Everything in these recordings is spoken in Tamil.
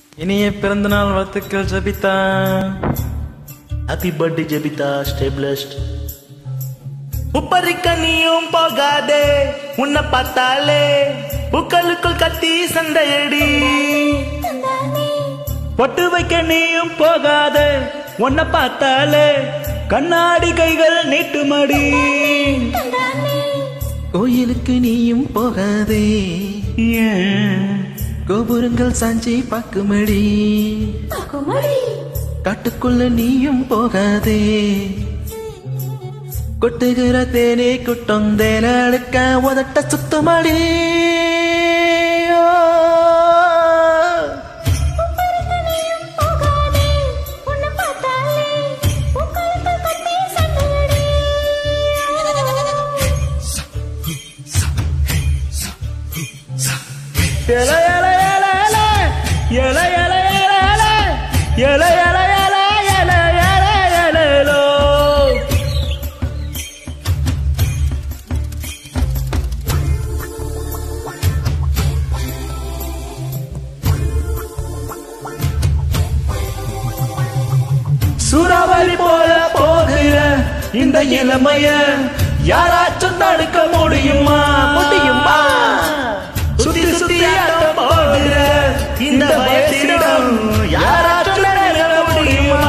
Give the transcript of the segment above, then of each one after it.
இனிய பிறந்தநாள் வாழ்த்துக்கள் Jabitha happy birthday Jebitha stay blessed உப்பரிக்க நீயும் போகாதே உன்னை பார்த்தாலே புக்களுக்குள் கத்தி சண்டையடி பொட்டு வைக்க நீயும் போகாத உன்னை பார்த்தாலே கண்ணாடி கைகள் நீட்டுமடி கோயிலுக்கு நீயும் போகாதே ஏன் கோபுரங்கள் சாஞ்சி பாக்குமடி காட்டுக்குள்ள நீயும் போகாதே கொட்டுகிற தேனே குட்டம் தேன அடுக்க உதட்ட சுத்தமடி எல எல எல எல எல எல எல எல எல எல எல எல எல எலோ சூறாவளி போல போகிற இந்த இளமைய யாராச்சும் தடுக்க முடியுமா முடியுமா சுத்தி சுத்தி ஆட்டம் போடுற இந்த வயசிடம் யாராச்சும் நெருங்க முடியுமா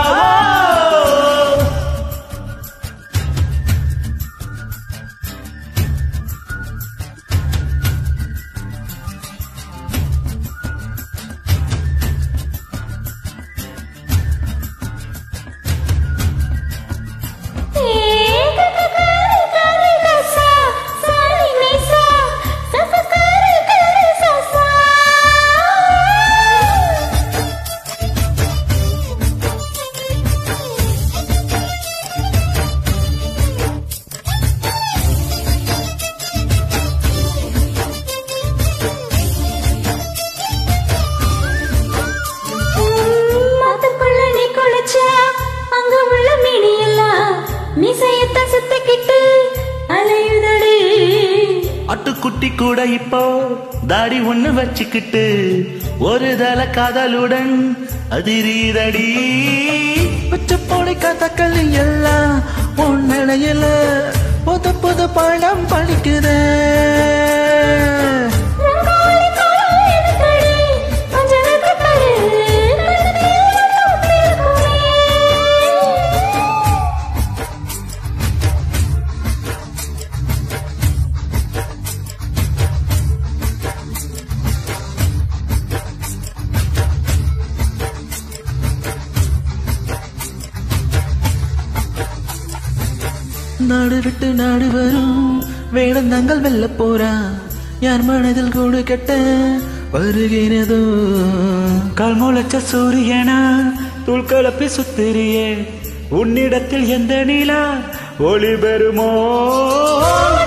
அட்டுக்குட்டி கூட இப்போ தாடி ஒண்ணு வச்சுக்கிட்டு ஒரு தல காதலுடன் அதிரீதடி பச்சை போலி கதக்கள் எல்லாம் உன்னிலையில புது புது பழம் பழிக்குது நாடு விட்டு நாடு வரும் வேடந்தாங்கள் வெல்ல போறா யார் மனதில் கூடு கெட்ட வருகிறதோ கால் முளைச்ச சூரியனா தூள் கலப்பி சுத்திரியே உன்னிடத்தில் எந்த நிலா ஒளி பெறுமோ